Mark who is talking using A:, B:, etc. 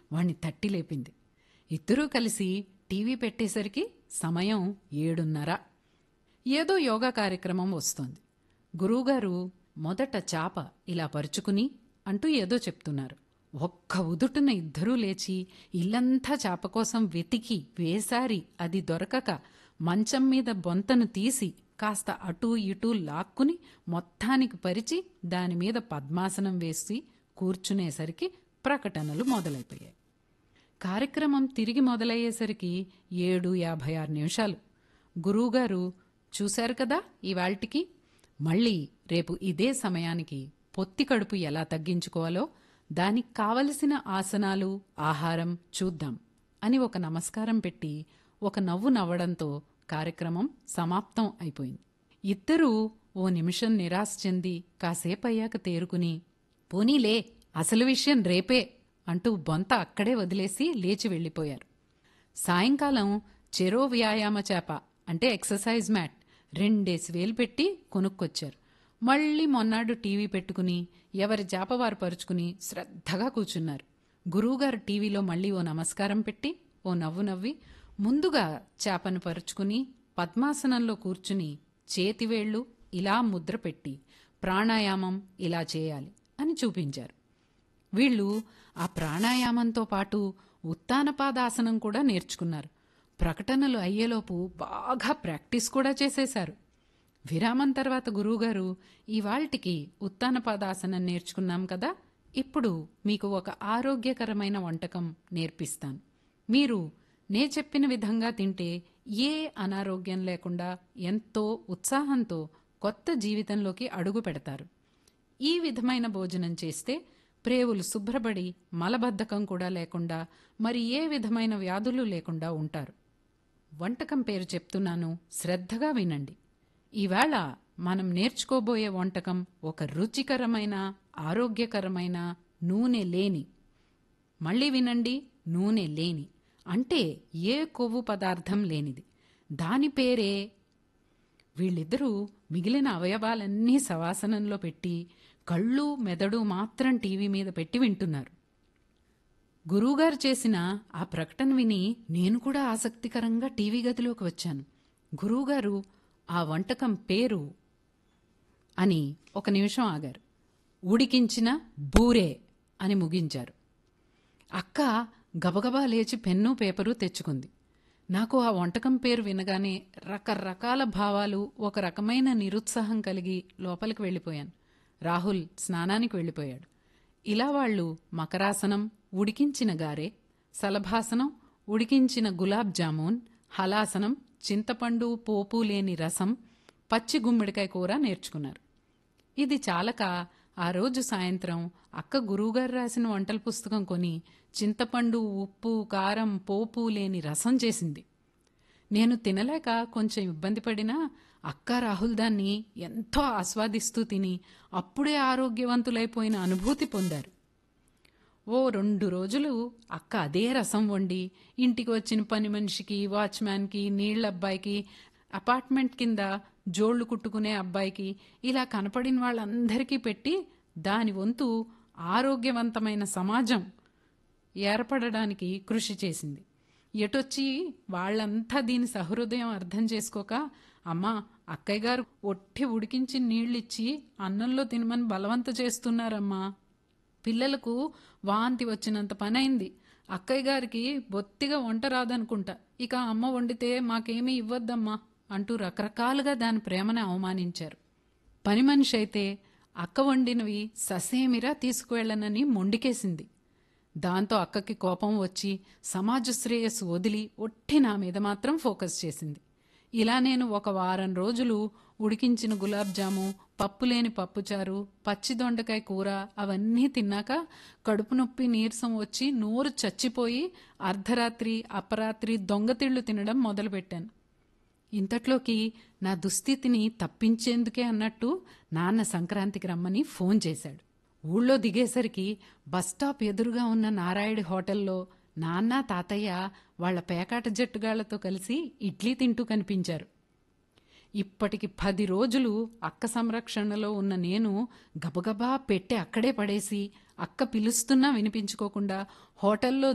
A: వాణ్ణి తట్టి లేపింది ఇద్దరూ కలిసి టీవీ పెట్టేసరికి సమయం ఏడున్నర ఏదో యోగా కార్యక్రమం వస్తోంది గురువుగారు మొదట చాప ఇలా పరుచుకుని అంటూ ఏదో చెప్తున్నారు ఒక్క ఉదుటున ఇద్దరూ లేచి ఇల్లంతా చాప కోసం వెతికి వేసారి అది దొరకక మంచం మీద బొంతను తీసి కాస్త అటూ ఇటూ లాక్కుని మొత్తానికి పరిచి దానిమీద పద్మాసనం వేసి కూర్చునేసరికి ప్రకటనలు మొదలైపోయాయి కార్యక్రమం తిరిగి మొదలయ్యేసరికి ఏడు యాభై ఆరు నిమిషాలు గురువుగారు చూశారు కదా ఇవాల్టికి మళ్ళీ రేపు ఇదే సమయానికి పొత్తి కడుపు ఎలా తగ్గించుకోవాలో దానికి కావలసిన ఆసనాలు ఆహారం చూద్దాం అని ఒక నమస్కారం పెట్టి ఒక నవ్వు నవ్వడంతో కార్యక్రమం సమాప్తం అయిపోయింది ఇద్దరూ ఓ నిమిషం నిరాశ చెంది కాసేపయ్యాక తేరుకుని పోనీలే అసలు విషయం రేపే అంటూ బొంత అక్కడే వదిలేసి లేచి వెళ్ళిపోయారు సాయంకాలం చెరో వ్యాయామ చేప అంటే ఎక్సర్సైజ్ మ్యాట్ రెండేసి వేలు పెట్టి కొనుక్కొచ్చారు మళ్ళీ మొన్నాడు టీవీ పెట్టుకుని ఎవరి చేప వారు పరుచుకుని శ్రద్ధగా కూర్చున్నారు గురువుగారు టీవీలో మళ్ళీ ఓ నమస్కారం పెట్టి ఓ నవ్వు నవ్వి ముందుగా చేపను పరుచుకుని పద్మాసనంలో కూర్చుని చేతివేళ్లు ఇలా ముద్ర పెట్టి ప్రాణాయామం ఇలా చేయాలి అని చూపించారు వీళ్ళు ఆ ప్రాణాయామంతో పాటు ఉత్తానపాదాసనం కూడా నేర్చుకున్నారు ప్రకటనలు అయ్యేలోపు బాగా ప్రాక్టీస్ కూడా చేసేశారు విరామం తర్వాత గురువుగారు ఇవాల్టికి ఉత్తానపాదాసనం నేర్చుకున్నాం కదా ఇప్పుడు మీకు ఒక ఆరోగ్యకరమైన వంటకం నేర్పిస్తాను మీరు నే చెప్పిన విధంగా తింటే ఏ అనారోగ్యం లేకుండా ఎంతో ఉత్సాహంతో కొత్త జీవితంలోకి అడుగు పెడతారు ఈ విధమైన భోజనం చేస్తే ప్రేవులు శుభ్రపడి మలబద్ధకం కూడా లేకుండా మరి ఏ విధమైన వ్యాధులు లేకుండా ఉంటారు వంటకం పేరు చెప్తున్నాను శ్రద్ధగా వినండి ఈవేళ మనం నేర్చుకోబోయే వంటకం ఒక రుచికరమైన ఆరోగ్యకరమైన నూనె లేని మళ్ళీ వినండి నూనె లేని అంటే ఏ కొవ్వు పదార్థం లేనిది దాని పేరే వీళ్ళిద్దరూ మిగిలిన అవయవాలన్నీ సవాసనంలో పెట్టి కళ్ళు మెదడు మాత్రం టీవీ మీద పెట్టి వింటున్నారు గురువుగారు చేసిన ఆ ప్రకటన విని నేను కూడా ఆసక్తికరంగా టీవీ గదిలోకి వచ్చాను గురువుగారు ఆ వంటకం పేరు అని ఒక నిమిషం ఆగారు ఉడికించిన బూరే అని ముగించారు అక్క గబగబా లేచి పెన్ను పేపరు తెచ్చుకుంది నాకు ఆ వంటకం పేరు వినగానే రకరకాల భావాలు ఒక రకమైన నిరుత్సాహం కలిగి లోపలికి వెళ్ళిపోయాను రాహుల్ స్నానానికి వెళ్ళిపోయాడు ఇలా వాళ్ళు మకరాసనం ఉడికించిన గారె సలభాసనం ఉడికించిన గులాబ్ జామున్ హలాసనం చింతపండు పోపు లేని రసం పచ్చి గుమ్మడికాయ కూర నేర్చుకున్నారు ఇది చాలక ఆ రోజు సాయంత్రం అక్క గురువుగారు రాసిన వంటల పుస్తకం కొని చింతపండు ఉప్పు కారం పోపు లేని రసం చేసింది నేను తినలేక కొంచెం ఇబ్బంది పడినా అక్క రాహుల్ దాన్ని ఎంతో ఆస్వాదిస్తూ తిని అప్పుడే ఆరోగ్యవంతులైపోయిన అనుభూతి పొందారు ఓ రెండు రోజులు అక్క అదే రసం వండి ఇంటికి వచ్చిన పని మనిషికి వాచ్మ్యాన్కి నీళ్ళ అబ్బాయికి అపార్ట్మెంట్ కింద జోళ్లు కుట్టుకునే అబ్బాయికి ఇలా కనపడిన వాళ్ళందరికీ పెట్టి దాని వంతు ఆరోగ్యవంతమైన సమాజం ఏర్పడడానికి కృషి చేసింది ఎటొచ్చి వాళ్ళంతా దీని సహృదయం అర్థం చేసుకోక అమ్మా అక్కయ్య గారు ఒట్టి ఉడికించి నీళ్ళిచ్చి అన్నంలో తినమని బలవంత చేస్తున్నారమ్మా పిల్లలకు వాంతి వచ్చినంత పనైంది అక్కయ్య గారికి బొత్తిగా వంట రాదనుకుంటా ఇక అమ్మ వండితే మాకేమీ ఇవ్వద్దమ్మా అంటూ రకరకాలుగా దాని ప్రేమను అవమానించారు పని మనిషి అయితే అక్క వండినవి ససేమిరా తీసుకువెళ్ళనని మొండికేసింది దాంతో అక్కకి కోపం వచ్చి సమాజ శ్రేయస్సు వదిలి ఒట్టి నా మీద మాత్రం ఫోకస్ చేసింది ఇలా నేను ఒక వారం రోజులు ఉడికించిన గులాబ్ జాము పప్పు లేని పప్పుచారు పచ్చి దొండకాయ కూర అవన్నీ తిన్నాక కడుపు నొప్పి నీరసం వచ్చి నోరు చచ్చిపోయి అర్ధరాత్రి అపరాత్రి దొంగతిళ్ళు తినడం మొదలుపెట్టాను ఇంతట్లోకి నా దుస్థితిని తప్పించేందుకే అన్నట్టు నాన్న సంక్రాంతికి రమ్మని ఫోన్ చేశాడు ఊళ్ళో దిగేసరికి బస్టాప్ ఎదురుగా ఉన్న నారాయణ హోటల్లో నాన్న తాతయ్య వాళ్ల పేకాట జట్టుగాళ్లతో కలిసి ఇడ్లీ తింటూ కనిపించారు ఇప్పటికి పది రోజులు అక్క సంరక్షణలో ఉన్న నేను గబగబా పెట్టి అక్కడే పడేసి అక్క పిలుస్తున్నా వినిపించుకోకుండా హోటల్లో